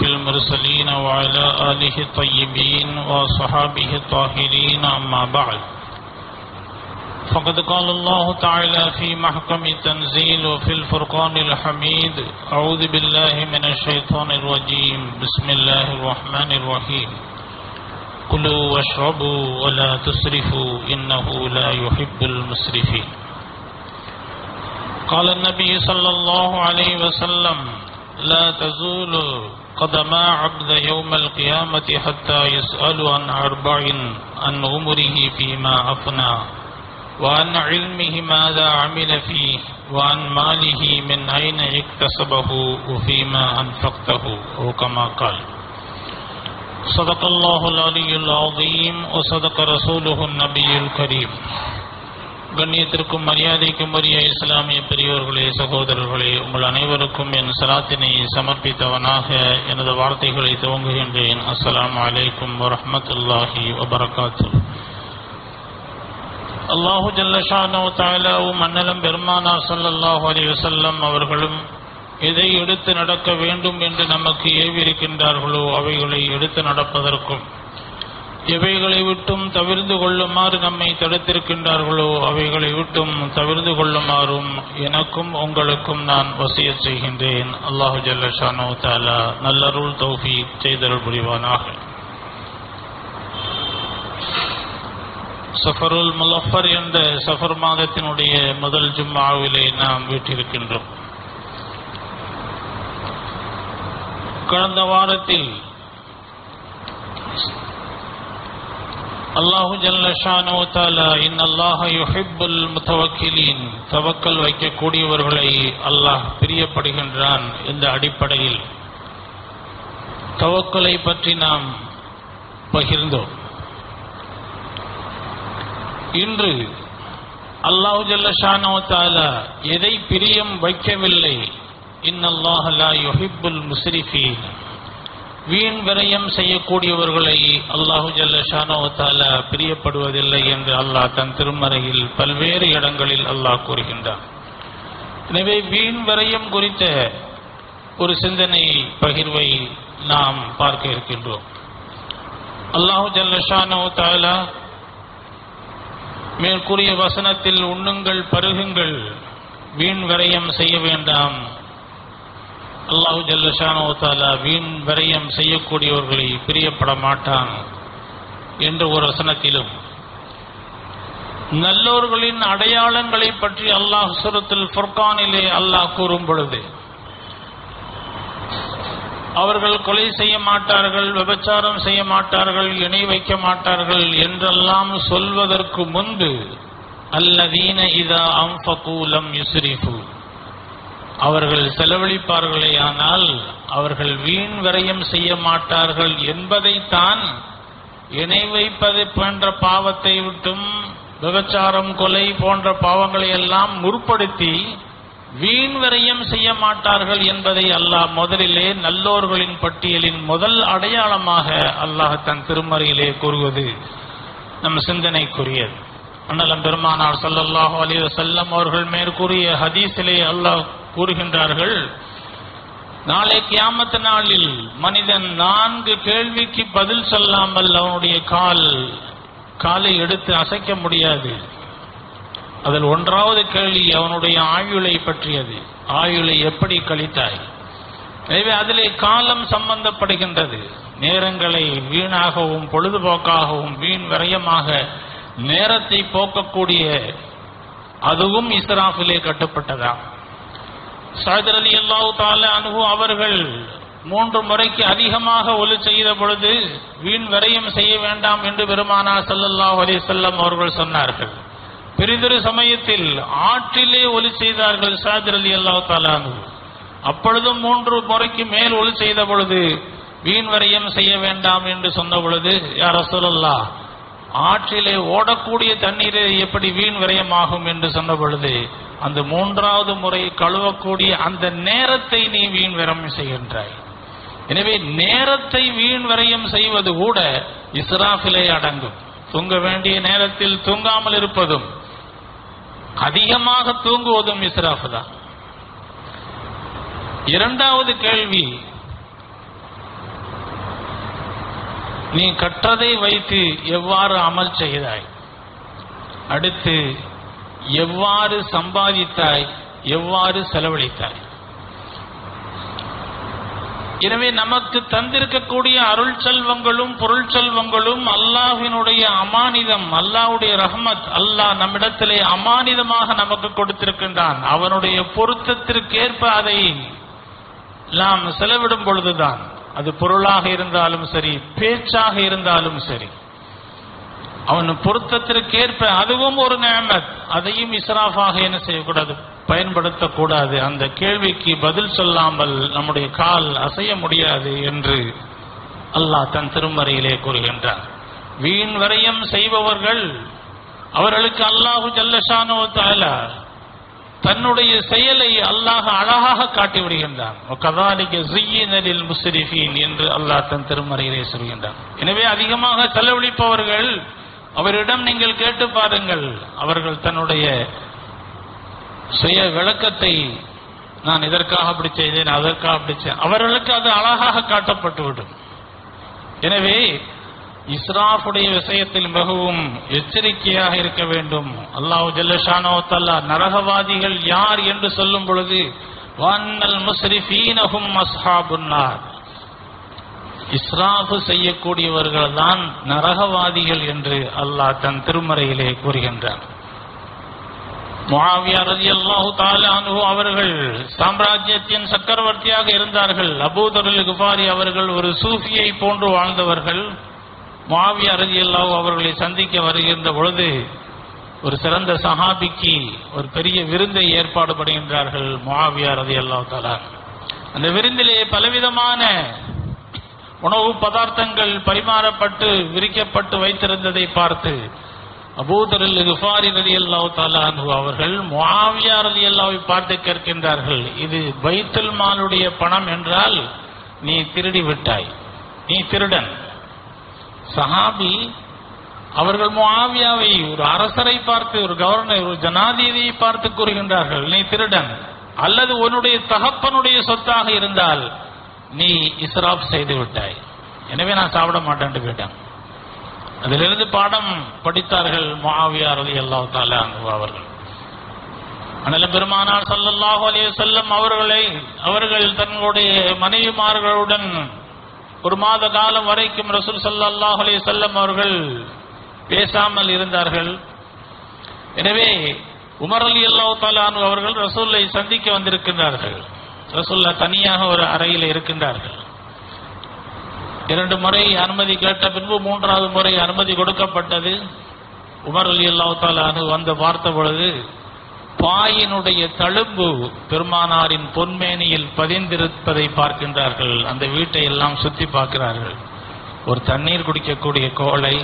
المرسلين وعلى آله الطيبين وصحابه الطاهرين أما بعد فقد قال الله تعالى في محكم التنزيل وفي الفرقان الحميد أعوذ بالله من الشيطان الرجيم بسم الله الرحمن الرحيم كلوا واشربوا ولا تسرفوا إنه لا يحب المسرفين قال النبي صلى الله عليه وسلم لا تزول قدما عبد يوم القيامة حتى يسأل عن أربع عن عمره فيما أفنى وعن علمه ماذا عمل فيه وعن ماله من أين اكتسبه وفيما أنفقته أو كما قال صدق الله العلي العظيم وصدق رسوله النبي الكريم கண்ணியத்திற்கும் மரியாதைக்கும் உரிய இஸ்லாமிய பெரியோர்களே சகோதரர்களே உங்கள் அனைவருக்கும் என் சலாத்தினை சமர்ப்பித்தவனாக எனது வார்த்தைகளை துவங்குகின்றேன் அஸ்ஸலாமு அலைக்கும் வரஹ்மத்துல்லாஹி வபரகாத்து அல்லாஹு ஜல்லஷானோ தாலாவும் மன்னலம் பெருமானார் ஸல்லல்லாஹு அலைஹி வஸல்லம் அவர்களும் எதை எடுத்து நடக்க வேண்டும் என்று நமக்கு ஏவிருக்கின்றார்களோ அவைகளை எடுத்து நடப்பதற்கும் எவைகளை விட்டும் தவிர்ந்து கொள்ளுமாறு நம்மை தடுத்திருக்கின்றார்களோ அவைகளை விட்டும் தவிர்ந்து கொள்ளுமாறும் எனக்கும் உங்களுக்கும் நான் வசிய செய்கின்றேன் அல்லாஹு ஜல்லஷானோ தாலா நல்லருள் தௌஃபி செய்தருள் புரிவானாக சஃபருல் முலஃபர் என்ற சஃபர் மாதத்தினுடைய முதல் ஜும்மாவிலே நாம் வீட்டிருக்கின்றோம் கடந்த வாரத்தில் அல்லாஹு ஜல்லஷானோ தாலா இன் அல்லாஹ யுஹிப்புல் முத்தவக்கிலீன் தவக்கல் வைக்கக்கூடியவர்களை அல்லாஹ் பிரியப்படுகின்றான் இந்த அடிப்படையில் தவக்கலை பற்றி நாம் பகிர்ந்தோம் இன்று அல்லாஹு ஜல்லஷானோ தாலா எதை பிரியம் வைக்கவில்லை இன் அல்லாஹ் லா யுஹிப்புல் முஸ்ரிஃபீன் வீண் விரயம் செய்யக்கூடியவர்களை அல்லாஹு ஜல்லஷானோ தாலா பிரியப்படுவதில்லை என்று அல்லாஹ் தன் திருமறையில் பல்வேறு இடங்களில் அல்லாஹ் கூறுகின்றான் எனவே வீண் விரயம் குறித்த ஒரு சிந்தனை பகிர்வை நாம் பார்க்க இருக்கின்றோம் அல்லாஹு ஜல்லஷானோ தாலா மேற்கூறிய வசனத்தில் உண்ணுங்கள் பருகுங்கள் வீண் விரயம் செய்ய வேண்டாம் அல்லாஹு ஜல்லஷானோ தாலா வீண் விரயம் செய்யக்கூடியவர்களை பிரியப்பட மாட்டான் என்ற ஒரு வசனத்திலும் நல்லோர்களின் அடையாளங்களை பற்றி அல்லாஹ் சுரத்தில் ஃபுர்கானிலே அல்லாஹ் கூறும் பொழுது அவர்கள் கொலை செய்ய மாட்டார்கள் விபச்சாரம் செய்ய மாட்டார்கள் இணை வைக்க மாட்டார்கள் என்றெல்லாம் சொல்வதற்கு முன்பு அல்லதீன இதா அம்பகூலம் யுஸ்ரிஃபு அவர்கள் செலவழிப்பார்களே ஆனால் அவர்கள் வீண் விரயம் செய்ய மாட்டார்கள் என்பதைத்தான் இணை வைப்பது போன்ற பாவத்தை விட்டும் விபச்சாரம் கொலை போன்ற பாவங்களை எல்லாம் முற்படுத்தி வீண் விரயம் செய்ய மாட்டார்கள் என்பதை அல்லாஹ் முதலிலே நல்லோர்களின் பட்டியலின் முதல் அடையாளமாக அல்லாஹ் தன் திருமறையிலே கூறுவது நம் சிந்தனைக்குரியது அண்ணலம் பெருமானார் சல்லல்லாஹு அலி வசல்லம் அவர்கள் மேற்கூறிய ஹதீஸிலே அல்லாஹ் கூறுகின்றார்கள் நாளை கியாமத்து நாளில் மனிதன் நான்கு கேள்விக்கு பதில் சொல்லாமல் அவனுடைய கால் காலை எடுத்து அசைக்க முடியாது அதில் ஒன்றாவது கேள்வி அவனுடைய ஆயுளை பற்றியது ஆயுளை எப்படி கழித்தாய் எனவே அதிலே காலம் சம்பந்தப்படுகின்றது நேரங்களை வீணாகவும் பொழுதுபோக்காகவும் வீண் விரயமாக நேரத்தை போக்கக்கூடிய அதுவும் இஸ்ராஃபிலே கட்டுப்பட்டதா சாதர் அலி அல்லாஹு தால அனுகு அவர்கள் மூன்று முறைக்கு அதிகமாக ஒலி செய்த பொழுது வீண் விரயம் செய்ய வேண்டாம் என்று பெருமானா சல்லல்லாஹு அலி செல்லம் அவர்கள் சொன்னார்கள் பெரிதொரு சமயத்தில் ஆற்றிலே ஒலி செய்தார்கள் சாஜர் அலி அல்லாஹு தாலானு அப்பொழுதும் மூன்று முறைக்கு மேல் ஒலி செய்த பொழுது வீண் வரையம் செய்ய வேண்டாம் என்று சொன்ன பொழுது யார் சொல்லல்லா ஆற்றிலே ஓடக்கூடிய தண்ணீரை எப்படி வீண் விரயமாகும் என்று சொன்ன பொழுது அந்த மூன்றாவது முறை கழுவக்கூடிய அந்த நேரத்தை நீ வீண் விரயம் செய்கின்றாய் எனவே நேரத்தை வீண் விரயம் செய்வது கூட இஸ்ராஃபிலே அடங்கும் தூங்க வேண்டிய நேரத்தில் தூங்காமல் இருப்பதும் அதிகமாக தூங்குவதும் இஸ்ராஃப் தான் இரண்டாவது கேள்வி நீ கற்றதை வைத்து எவ்வாறு அமல் செய்தாய் அடுத்து எவ்வாறு சம்பாதித்தாய் எவ்வாறு செலவழித்தாய் எனவே நமக்கு தந்திருக்கக்கூடிய அருள் செல்வங்களும் பொருள் செல்வங்களும் அல்லாஹினுடைய அமானிதம் அல்லாஹ்வுடைய ரஹமத் அல்லாஹ் நம்மிடத்திலே அமானிதமாக நமக்கு கொடுத்திருக்கின்றான் அவனுடைய பொருத்தத்திற்கேற்ப அதை நாம் செலவிடும் பொழுதுதான் அது பொருளாக இருந்தாலும் சரி பேச்சாக இருந்தாலும் சரி அவன் பொருத்தத்திற்கேற்ப அதுவும் ஒரு நேமத் அதையும் இஸ்ராஃபாக என்ன செய்யக்கூடாது பயன்படுத்தக்கூடாது அந்த கேள்விக்கு பதில் சொல்லாமல் நம்முடைய கால் அசைய முடியாது என்று அல்லாஹ் தன் திருமறையிலே கூறுகின்றார் வீண் வரையம் செய்பவர்கள் அவர்களுக்கு அல்லாஹு ஜல்லஷானோ தாலா தன்னுடைய செயலை அல்லாஹ் அழகாக காட்டி விடுகின்றான் கதாலிக்க ஜியினலில் முஸ்ரிஃபீன் என்று அல்லாஹ் தன் திருமறையிலே சொல்கின்றான் எனவே அதிகமாக செலவழிப்பவர்கள் அவரிடம் நீங்கள் கேட்டு பாருங்கள் அவர்கள் தன்னுடைய சுய விளக்கத்தை நான் இதற்காக அப்படி செய்தேன் அதற்காக அப்படி செய்தேன் அவர்களுக்கு அது அழகாக காட்டப்பட்டுவிடும் எனவே இஸ்ராஃபுடைய விஷயத்தில் மிகவும் எச்சரிக்கையாக இருக்க வேண்டும் அல்லாஹ் ஜல்லஷானோ தல்லா நரகவாதிகள் யார் என்று சொல்லும் பொழுது வான்னல் முஸ்ரிஃபீனஹும் அஸ்ஹாபுன்னார் இஸ்ராஃபு செய்யக்கூடியவர்கள் தான் நரகவாதிகள் என்று அல்லாஹ் தன் திருமறையிலே கூறுகின்றார் முஆவியா ரலியல்லாஹு தஆலா அன்ஹு அவர்கள் சாம்ராஜ்யத்தின் சக்கரவர்த்தியாக இருந்தார்கள் அபூதருல் குஃபாரி அவர்கள் ஒரு சூஃபியை போன்று வாழ்ந்தவர்கள் முஆவியா ரலியல்லாஹு அவர்களை சந்திக்க வருகின்ற பொழுது ஒரு சிறந்த சஹாபிக்கு ஒரு பெரிய விருந்தை ஏற்பாடு பண்ணுகின்றார்கள் முஆவியா ரலியல்லாஹு தஆலா அந்த விருந்திலே பலவிதமான உணவு பதார்த்தங்கள் பரிமாறப்பட்டு விரிக்கப்பட்டு வைத்திருந்ததை பார்த்து அபூதரில் குஃபாரி ரதி அல்லாஹ் தாலானு அவர்கள் முஆவியா ரதி அல்லாவை பார்த்து கேட்கின்றார்கள் இது பைத்துல் மாலுடைய பணம் என்றால் நீ திருடி விட்டாய் நீ திருடன் சஹாபி அவர்கள் முஆவியாவை ஒரு அரசரை பார்த்து ஒரு கவர்னர் ஒரு ஜனாதிபதியை பார்த்து கூறுகின்றார்கள் நீ திருடன் அல்லது உன்னுடைய தகப்பனுடைய சொத்தாக இருந்தால் நீ இஸ்ராப் செய்து விட்டாய் எனவே நான் சாப்பிட மாட்டேன் கேட்டேன் அதிலிருந்து பாடம் படித்தார்கள் முஆவியா ரலியல்லாஹு தஆலா அன்ஹு அவர்கள் அனல பெருமானார் ஸல்லல்லாஹு அலைஹி வஸல்லம் அவர்களை அவர்கள் தங்களுடைய மனைவிமார்களுடன் ஒரு மாத காலம் வரைக்கும் ரசூல் ஸல்லல்லாஹு அலைஹி வஸல்லம் அவர்கள் பேசாமல் இருந்தார்கள் எனவே உமர் அலி அல்லாஹ் தாலானு அவர்கள் ரசூலை சந்திக்க வந்திருக்கின்றார்கள் ரசூல்லா தனியாக ஒரு அறையில் இருக்கின்றார்கள் இரண்டு முறை அனுமதி கேட்ட பின்பு மூன்றாவது முறை அனுமதி கொடுக்கப்பட்டது உமர் அலி அல்லாஹ் தாலானு வந்து பார்த்த பொழுது பாயினுடைய தழும்பு பெருமானாரின் பொன்மேனியில் பதிந்திருப்பதை பார்க்கின்றார்கள் அந்த வீட்டை எல்லாம் சுத்தி பார்க்கிறார்கள் ஒரு தண்ணீர் குடிக்கக்கூடிய கோலை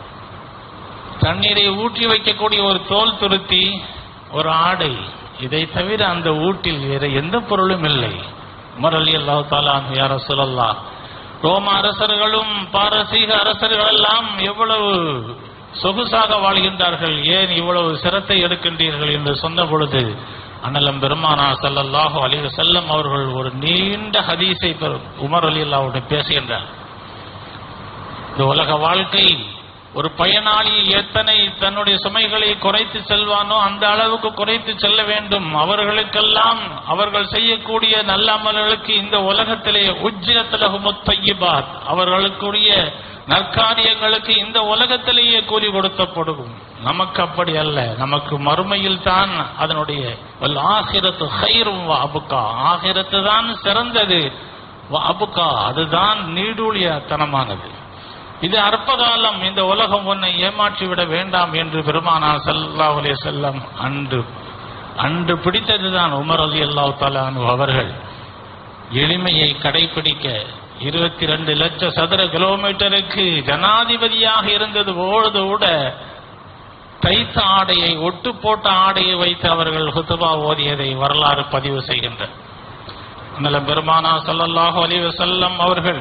தண்ணீரை ஊற்றி வைக்கக்கூடிய ஒரு தோல் துருத்தி ஒரு ஆடை இதை தவிர அந்த ஊட்டில் வேற எந்த பொருளும் இல்லை உமர் அலி அல்லாஹ் தாலான் யார சொல்லல்லா ரோம அரசர்களும் பாரசீக அரசர்கள் எல்லாம் எவ்வளவு சொகுசாக வாழ்கின்றார்கள் ஏன் இவ்வளவு சிரத்தை எடுக்கின்றீர்கள் என்று சொன்ன பொழுது அண்ணலம் பெருமானா ஸல்லல்லாஹு அலைஹி வஸல்லம் அவர்கள் ஒரு நீண்ட ஹதீஸை பெரு- உமர் அலி அல்லாவுடன் பேசுகின்றார் இந்த உலக வாழ்க்கை ஒரு பயனாளி எத்தனை தன்னுடைய சுமைகளை குறைத்து செல்வானோ அந்த அளவுக்கு குறைத்து செல்ல வேண்டும் அவர்களுக்கெல்லாம் அவர்கள் செய்யக்கூடிய நல்ல அமல்களுக்கு இந்த உலகத்திலே உஜ்ஜிரத்திலகுமுத்தையிபாத் அவர்களுக்குரிய நற்காரியங்களுக்கு இந்த உலகத்திலேயே கூலி கொடுத்தப்படும் நமக்கு அப்படி அல்ல நமக்கு மறுமையில் தான் அதனுடைய வல் ஆகிரத்து ஹைரும் வ அபுக்கா ஆகிரத்து தான் சிறந்தது வ அபுக்கா அதுதான் நீடூழியத்தனமானது இது அற்பகாலம் இந்த உலகம் உன்னை ஏமாற்றி விட வேண்டாம் என்று பெருமானார் ஸல்லல்லாஹு அலைஹி வஸல்லம் அன்று அன்று பிடித்ததுதான் உமர் அலி அல்லாஹ் தலானு அவர்கள் எளிமையை கடைபிடிக்க இருபத்தி ரெண்டு லட்சம் சதுர கிலோமீட்டருக்கு ஜனாதிபதியாக இருந்தது பொழுது கூட தைத்த ஆடையை ஒட்டு போட்ட ஆடையை வைத்து அவர்கள் ஹுத்துபா ஓதியதை வரலாறு பதிவு செய்கின்ற நல்ல பெருமானா ஸல்லல்லாஹு அலைஹி வஸல்லம் அவர்கள்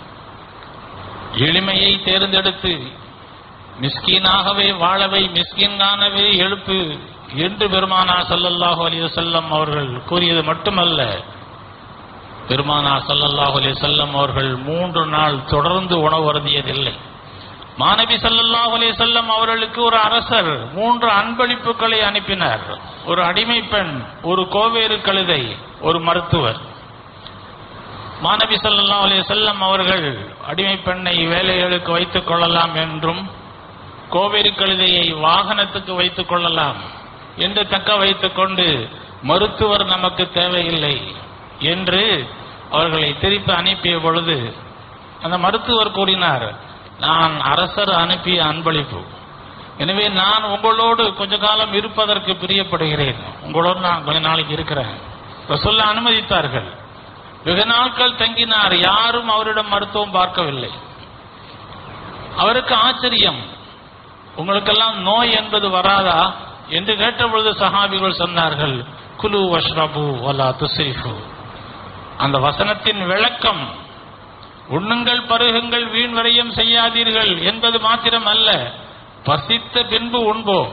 எளிமையை தேர்ந்தெடுத்து மிஸ்கீனாகவே வாழவை மிஸ்கீனானவே எழுப்பு என்று பெருமானா ஸல்லல்லாஹு அலைஹி வஸல்லம் அவர்கள் கூறியது மட்டுமல்ல பெருமானா ஸல்லல்லாஹு அலைஹி வஸல்லம் அவர்கள் மூன்று நாள் தொடர்ந்து உணவு அருந்தியதில்லை மாணவி ஸல்லல்லாஹு அலைஹி வஸல்லம் அவர்களுக்கு ஒரு அரசர் மூன்று அன்பளிப்புகளை அனுப்பினார் ஒரு அடிமை பெண் ஒரு கோவேறு கழுதை ஒரு மருத்துவர் மாணவி ஸல்லல்லாஹு அலைஹி வஸல்லம் அவர்கள் அடிமை பெண்ணை வேலைகளுக்கு வைத்துக் கொள்ளலாம் என்றும் கோவேறு கழுதையை வாகனத்துக்கு வைத்துக் கொள்ளலாம் என்று தக்க வைத்துக் கொண்டு மருத்துவர் நமக்கு தேவையில்லை என்று அவர்களை திருப்பி அனுப்பிய பொழுது அந்த மருத்துவர் கூறினார் நான் அரசர் அனுப்பிய அன்பளிப்பு எனவே நான் உங்களோடு கொஞ்ச காலம் இருப்பதற்கு பிரியப்படுகிறேன் உங்களோடு நான் கொஞ்ச நாளைக்கு இருக்கிறேன் சொல்ல அனுமதித்தார்கள் வெகு நாட்கள் தங்கினார் யாரும் அவரிடம் மருத்துவம் பார்க்கவில்லை அவருக்கு ஆச்சரியம் உங்களுக்கெல்லாம் நோய் என்பது வராதா என்று கேட்டபொழுது சஹாபிகள் சொன்னார்கள் குலு வஷ்ரபு வலா துசைஃபு அந்த வசனத்தின் விளக்கம் உண்ணுங்கள் பருகுங்கள் வீண் விரயம் செய்யாதீர்கள் என்பது மாத்திரம் அல்ல பசித்த பின்பு உண்போம்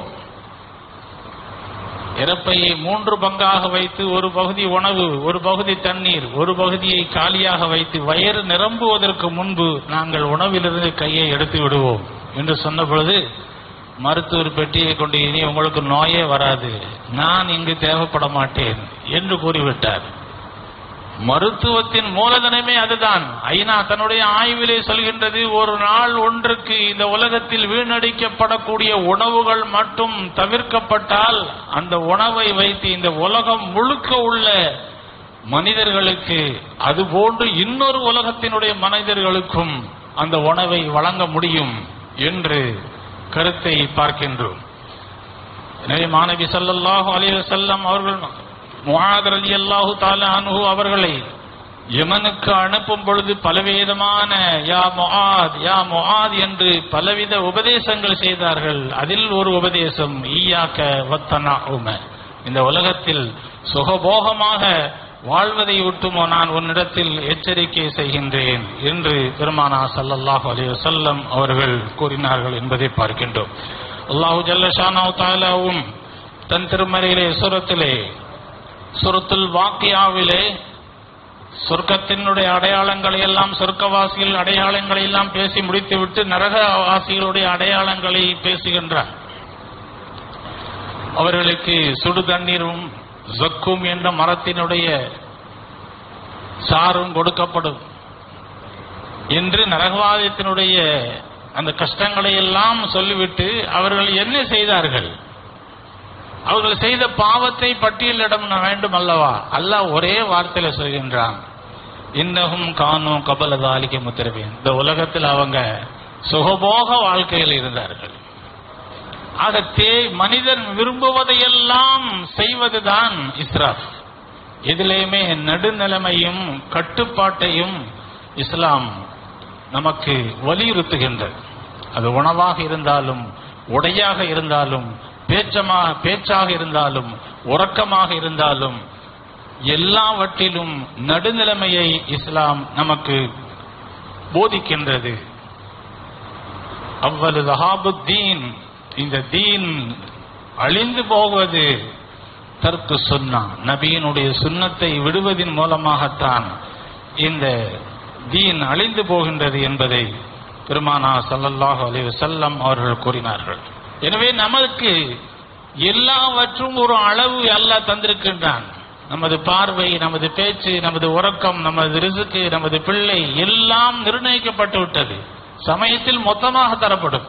இறப்பையை மூன்று பங்காக வைத்து ஒரு பகுதி உணவு ஒரு பகுதி தண்ணீர் ஒரு பகுதியை காலியாக வைத்து வயிறு நிரம்புவதற்கு முன்பு நாங்கள் உணவிலிருந்து கையை எடுத்து விடுவோம் என்று சொன்ன பொழுது மருத்துவர் பெட்டியை கொண்டு இனி உங்களுக்கு நோயே வராது நான் இங்கு தேவைப்பட மாட்டேன் என்று கூறிவிட்டார் மருத்துவத்தின் மூலதனமே அதுதான் ஐநா தன்னுடைய ஆய்விலே சொல்கின்றது ஒரு நாள் ஒன்றுக்கு இந்த உலகத்தில் வீணடிக்கப்படக்கூடிய உணவுகள் மட்டும் தவிர்க்கப்பட்டால் அந்த உணவை வைத்து இந்த உலகம் முழுக்க உள்ள மனிதர்களுக்கு அதுபோன்று இன்னொரு உலகத்தினுடைய மனிதர்களுக்கும் அந்த உணவை வழங்க முடியும் என்று கருத்தை பார்க்கின்றோம் எனவே மாணவி ஸல்லல்லாஹு அலைஹி வஸல்லம் அவர்கள் முஆத் ரலியல்லாஹு தஆலா அன்ஹு அவர்களை யமனுக்கு அனுப்பும் பொழுது பலவிதமான யா முஆத் யா முஆத் என்று பலவித உபதேசங்கள் செய்தார்கள் அதில் ஒரு உபதேசம் ஈயாக்க வத்தனாஉம இந்த உலகத்தில் சுகபோகமாக வாழ்வதை விட்டுமோ நான் உன்னிடத்தில் எச்சரிக்கை செய்கின்றேன் என்று பெருமானா ஸல்லல்லாஹு அலைஹி வஸல்லம் அவர்கள் கூறினார்கள் என்பதை பார்க்கின்றோம் அல்லாஹு ஜல்லஷானாவு தாலாவும் தன் திருமறையிலே சுரத்திலே சுரத்துல் வாக்கியாவிலே சொர்க்கத்தினுடைய அடையாளங்களை எல்லாம் சொர்க்கவாசிகள் அடையாளங்களை எல்லாம் பேசி முடித்துவிட்டு நரகவாசிகளுடைய அடையாளங்களை பேசுகின்றார் அவர்களுக்கு சுடு தண்ணீரும் ஜக்கும் என்ற மரத்தினுடைய சாரும் கொடுக்கப்படும் என்று நரகவாதத்தினுடைய அந்த கஷ்டங்களை எல்லாம் சொல்லிவிட்டு அவர்கள் என்ன செய்தார்கள் அவர்கள் செய்த பாவத்தை பட்டியலிடம் வேண்டும் அல்லவா அல்லாஹ் ஒரே வார்த்தையில சொல்கின்றான் இன்னகும் காணும் கபலதாலிக்க முத்திரவேன் இந்த உலகத்தில் அவங்க சுகபோக வாழ்க்கையில் இருந்தார்கள் ஆக தே மனிதன் விரும்புவதையெல்லாம் செய்வதுதான் இஸ்ராஃப் எதிலேயுமே நடுநிலைமையும் கட்டுப்பாட்டையும் இஸ்லாம் நமக்கு வலியுறுத்துகின்றது அது உணவாக இருந்தாலும் உடையாக இருந்தாலும் பேச்சமா பேச்சாக இருந்தாலும் உறக்கமாக இருந்தாலும் எல்லாவற்றிலும் நடுநிலைமையை இஸ்லாம் நமக்கு போதிக்கின்றது அவ்வளவு தஹாபுத்தீன் இந்த தீன் அழிந்து போவது தற்கு சொன்னா நபியினுடைய சுன்னத்தை விடுவதின் மூலமாகத்தான் இந்த தீன் அழிந்து போகின்றது என்பதை பெருமானா ஸல்லல்லாஹு அலைஹி வஸல்லம் அவர்கள் கூறினார்கள் எனவே நமக்கு எல்லாவற்றும் ஒரு அளவு அல்லாஹ் தந்திருக்கின்றான் நமது பார்வை நமது பேச்சு நமது உறக்கம் நமது ரிசுக்கு நமது பிள்ளை எல்லாம் நிர்ணயிக்கப்பட்டு விட்டது சமயத்தில் மொத்தமாக தரப்படும்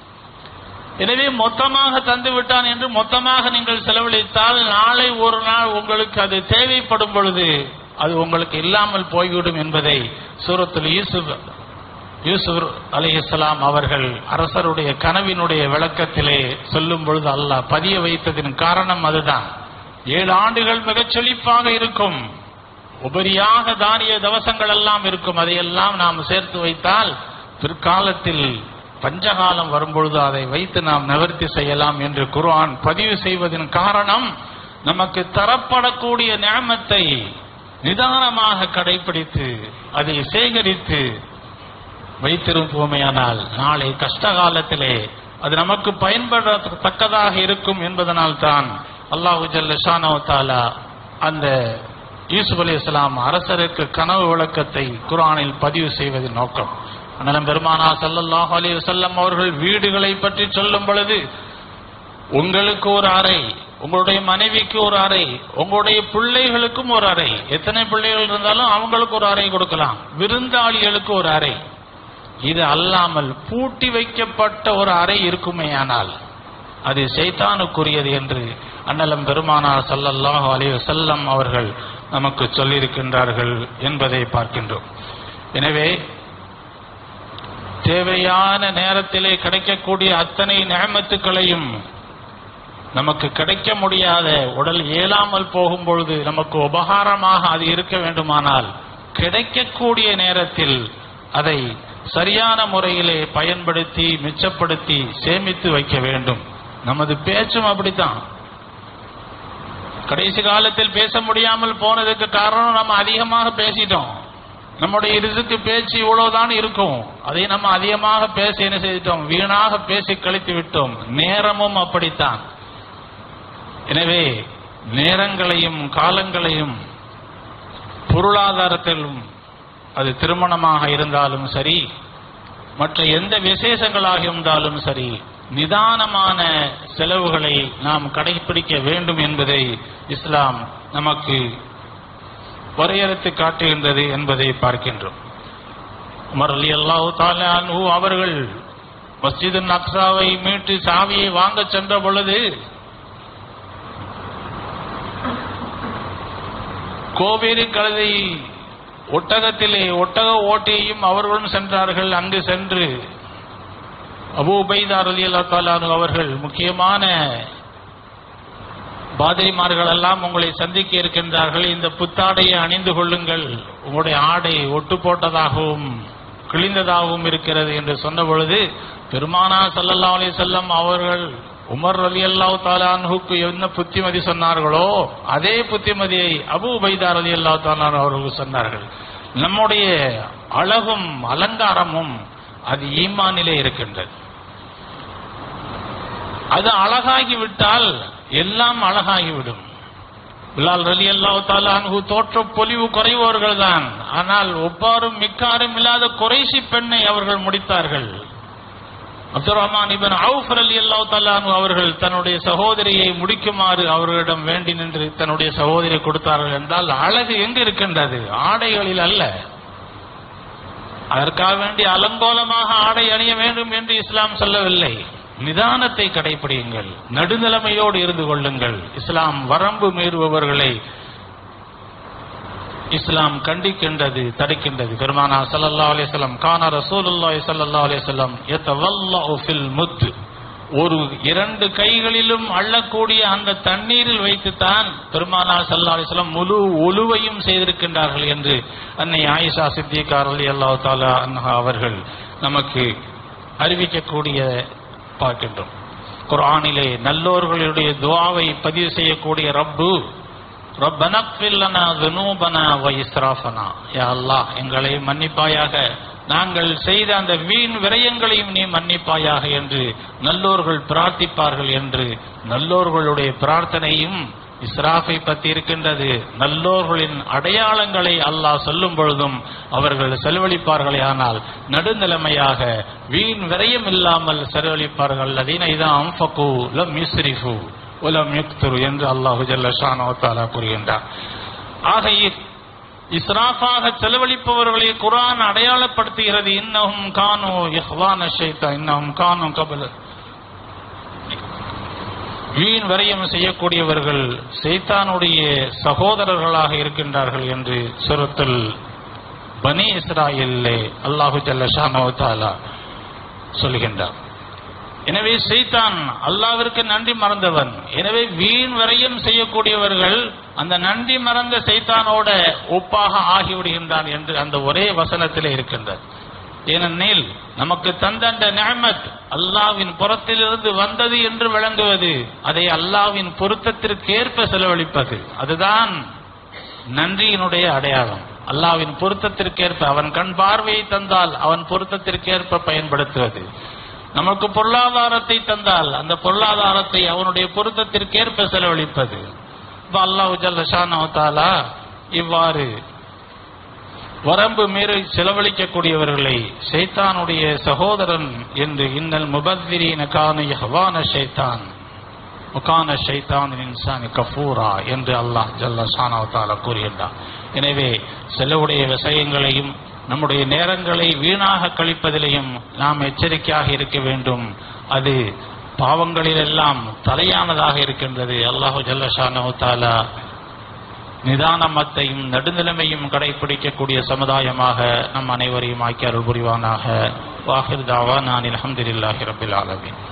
எனவே மொத்தமாக தந்து விட்டான் என்று மொத்தமாக நீங்கள் செலவழித்தால் நாளை ஒரு நாள் உங்களுக்கு அது தேவைப்படும் பொழுது அது உங்களுக்கு இல்லாமல் போய்விடும் என்பதை சூரத்துல் யூசுப் யூசுப் அலிஹலாம் அவர்கள் அரசருடைய கனவினுடைய விளக்கத்திலே சொல்லும் பொழுது அல்லாஹ் பதிய வைத்ததின் காரணம் அதுதான் ஏழு ஆண்டுகள் மிகச் செழிப்பாக இருக்கும் உபரியாக தானிய தவசங்கள் எல்லாம் இருக்கும் அதையெல்லாம் நாம் சேர்த்து வைத்தால் பிற்காலத்தில் பஞ்சகாலம் வரும்பொழுது அதை வைத்து நாம் நிவர்த்தி செய்யலாம் என்று குர்ஆன் பதிவு செய்வதன் காரணம் நமக்கு தரப்படக்கூடிய நியமத்தை நிதானமாக கடைபிடித்து அதை சேகரித்து வைத்திருப்போமேயானால் நாளை கஷ்ட காலத்திலே அது நமக்கு பயன்படத்தக்கதாக இருக்கும் என்பதனால் தான் அல்லாஹு ஜல்ல ஷானோ தாலா அந்த யூசுப் அலி இஸ்லாம் அரசருக்கு கனவு விளக்கத்தை குர்ஆனில் பதிவு செய்வதின் நோக்கம் அண்ணலம் பெருமானா ஸல்லல்லாஹு அலைஹி வஸல்லம் அவர்கள் வீடுகளை பற்றி சொல்லும் பொழுது உங்களுக்கு ஒரு அறை உங்களுடைய மனைவிக்கு ஒரு அறை உங்களுடைய பிள்ளைகளுக்கும் ஒரு அறை எத்தனை பிள்ளைகள் இருந்தாலும் அவங்களுக்கு ஒரு அறை கொடுக்கலாம் விருந்தாளிகளுக்கு ஒரு அறை இது அல்லாமல் பூட்டி வைக்கப்பட்ட ஒரு அறை இருக்குமேயானால் அது சைத்தானுக்குரியது என்று அண்ணலம் பெருமானார் ஸல்லல்லாஹு அலைஹி வஸல்லம் அவர்கள் நமக்கு சொல்லியிருக்கின்றார்கள் என்பதை பார்க்கின்றோம் எனவே தேவையான நேரத்திலே கிடைக்கக்கூடிய அத்தனை நியமத்துக்களையும் நமக்கு கிடைக்க முடியாத உடல் இயலாமல் போகும் பொழுது நமக்கு உபகாரமாக அது இருக்க வேண்டுமானால் கிடைக்கக்கூடிய நேரத்தில் அதை சரியான முறையிலே பயன்படுத்தி மிச்சப்படுத்தி சேமித்து வைக்க வேண்டும் நமது பேச்சும் அப்படித்தான் கடைசி காலத்தில் பேச முடியாமல் போனதுக்கு காரணம் நம்ம அதிகமாக பேசிட்டோம் நம்முடைய இருசுக்கு பேச்சு இவ்வளவுதான் இருக்கும் அதை நம்ம அதிகமாக பேசி என்ன செய்துட்டோம் வீணாக பேசி கழித்து விட்டோம் நேரமும் அப்படித்தான் எனவே நேரங்களையும் காலங்களையும் பொருளாதாரத்திலும் அது திருமணமாக இருந்தாலும் சரி மற்ற எந்த விசேஷங்களாக இருந்தாலும் சரி நிதானமான செலவுகளை நாம் கடைபிடிக்க வேண்டும் என்பதை இஸ்லாம் நமக்கு வரையறுத்து காட்டுகின்றது என்பதை பார்க்கின்றோம் உமர் அலி அல்லாஹு அவர்கள் மஸ்ஜிது நக்ஸாவை மீட்டு சாவியை வாங்க சென்ற பொழுது கோவேரி கழுதை ஒட்டகத்திலே ஒட்டக ஓட்டியையும் அவர்களும் சென்றார்கள் அங்கு சென்று அபு உபைதார் அலி அல்லா அவர்கள் முக்கியமான பாதிரிமார்கள் எல்லாம் உங்களை சந்திக்க இருக்கின்றார்கள் இந்த புத்தாடையை அணிந்து கொள்ளுங்கள் உங்களுடைய ஆடை ஒட்டு போட்டதாகவும் கிழிந்ததாகவும் இருக்கிறது என்று சொன்ன பொழுது பெருமானா சல்லல்லா அலி செல்லம் அவர்கள் உமர் அலி அல்லாஹ் தாலான்ஹுக்கு என்ன புத்திமதி சொன்னார்களோ அதே புத்திமதியை அபு உபைதார் அலி அல்லா தாலான் அவர்கள் சொன்னார்கள் நம்முடைய அழகும் அலங்காரமும் அது ஈமானிலே இருக்கின்றது அது அழகாகிவிட்டால் எல்லாம் அழகாகிவிடும் பிலால் ரலி அல்லாஹு தாலான்ஹு தோற்ற பொலிவு குறைவர்கள் தான் ஆனால் ஒப்பாரும் மிக்காரும் இல்லாத குறைசி பெண்ணை அவர்கள் முடித்தார்கள் அப்துல் ரஹ்மான் இபன் அவுஃப் அலி அல்லாஹு தாலானு அவர்கள் தன்னுடைய சகோதரியை முடிக்குமாறு அவர்களிடம் வேண்டி நின்று தன்னுடைய சகோதரியை கொடுத்தார்கள் என்றால் அழகு எங்கு இருக்கின்றது ஆடைகளில் அல்ல அதற்காக வேண்டி அலங்கோலமாக ஆடை அணிய வேண்டும் என்று இஸ்லாம் சொல்லவில்லை நிதானத்தை கடைபிடியுங்கள் நடுநிலைமையோடு இருந்து கொள்ளுங்கள் இஸ்லாம் வரம்பு மீறுபவர்களை இஸ்லாம் கண்டிக்கின்றது தடுக்கின்றது பெருமானா ஸல்லல்லாஹு அலைஹி வஸல்லம் கான ரசூலுல்லாஹி ஸல்லல்லாஹு அலைஹி வஸல்லம் யதவல்லஹு ஃபில் முத் ஒரு இரண்டு கைகளிலும் அள்ளக்கூடிய அந்த தண்ணீரில் வைத்துத்தான் பெருமானா ஸல்லல்லாஹு அலைஹி வஸல்லம் முழு ஒலுவையும் செய்திருக்கின்றார்கள் என்று அன்னை ஆயிஷா சித்திகா ரலியல்லாஹு தஆலா அன்ஹா அவர்கள் நமக்கு அறிவிக்கக்கூடிய பார்க்கின்றோம் குர்ஆனிலே நல்லோர்களுடைய துஆவை பதிவு செய்யக்கூடிய ரப்பு ரப்பனா ஃபில்லனா துனூபனா வ இஸ்ராஃபனா யா அல்லாஹ் எங்களை மன்னிப்பாயாக நாங்கள் செய்த அந்த வீண் விரயங்களையும் நீ மன்னிப்பாயாக என்று நல்லோர்கள் பிரார்த்திப்பார்கள் என்று நல்லோர்களுடைய பிரார்த்தனையும் இஸ்ராஃபை பற்றி இருக்கின்றது நல்லோர்களின் அடையாளங்களை அல்லாஹ் சொல்லும் பொழுதும் அவர்கள் செலவழிப்பார்களே ஆனால் நடுநிலைமையாக வீண் விரயம் இல்லாமல் செலவழிப்பார்கள் அதீன இதான் அம்ஃபகு லம் யுஸ்ரிஃபு உலம் யுக்துரு என்று அல்லாஹு ஜல்ல ஷானோ தாலா கூறுகின்றார் ஆக இ- இஸ்ராஃபாக செலவழிப்பவர்களை குர்ஆன் அடையாளப்படுத்துகிறது இன்னஹும் கானு இஹ்வான ஷைத்தா இன்னஹும் கானு கபல வீண் வரையம் செய்யக்கூடியவர்கள் சைத்தானுடைய சகோதரர்களாக இருக்கின்றார்கள் என்று சுரத்தில் பனி இஸ்ராயல்லே அல்லாஹு ஜல்ல ஷானோ தாலா சொல்கின்றார் எனவே சைத்தான் அல்லாவிற்கு நன்றி மறந்தவன் எனவே வீண் வரையும் செய்யக்கூடியவர்கள் அந்த நன்றி மறந்த சைத்தானோட ஒப்பாக ஆகிவிடுகின்றான் என்று அந்த ஒரே வசனத்திலே இருக்கின்றது ஏனெனில் நமக்கு தந்த அந்த நிஅமத் அல்லாவின் புறத்திலிருந்து வந்தது என்று விளங்குவது அதை அல்லாவின் பொருத்தத்திற்கேற்ப செலவழிப்பது அதுதான் நன்றியினுடைய அடையாளம் அல்லாவின் பொருத்தத்திற்கேற்ப அவன் கண் பார்வையை தந்தால் அவன் பொருத்தத்திற்கேற்ப பயன்படுத்துவது நமக்கு பொருளாதாரத்தை தந்தால் அந்த பொருளாதாரத்தை அவனுடைய பொருத்தத்திற்கேற்ப செலவழிப்பது இப்ப அல்லாஹ் ஜல்ல ஷானஹு தஆலா இவ்வாறு வரம்பு மீறி செலவழிக்கக்கூடியவர்களை ஷைத்தானுடைய சகோதரன் என்று இன்னல் முபத்திரீன கான யஹ்வான ஷைத்தான் முகான ஷைத்தான் இன்சானி கஃபூரா என்று அல்லாஹ் ஜல்ல ஷானாவத்தால கூறுகின்றார் எனவே செலவுடைய விஷயங்களையும் நம்முடைய நேரங்களை வீணாக கழிப்பதிலையும் நாம் எச்சரிக்கையாக இருக்க வேண்டும் அது பாவங்களிலெல்லாம் தலையானதாக இருக்கின்றது அல்லாஹு ஜல்ல ஷானாவத்தாலா நிதானமத்தையும் நடுநிலைமையும் கடைபிடிக்கக்கூடிய சமுதாயமாக நம் அனைவரையும் ஆக்கி அருள் புரிவானாக வாஹிர் தாவா நான் அலமதுல்லாஹி ரபில் ஆலமின்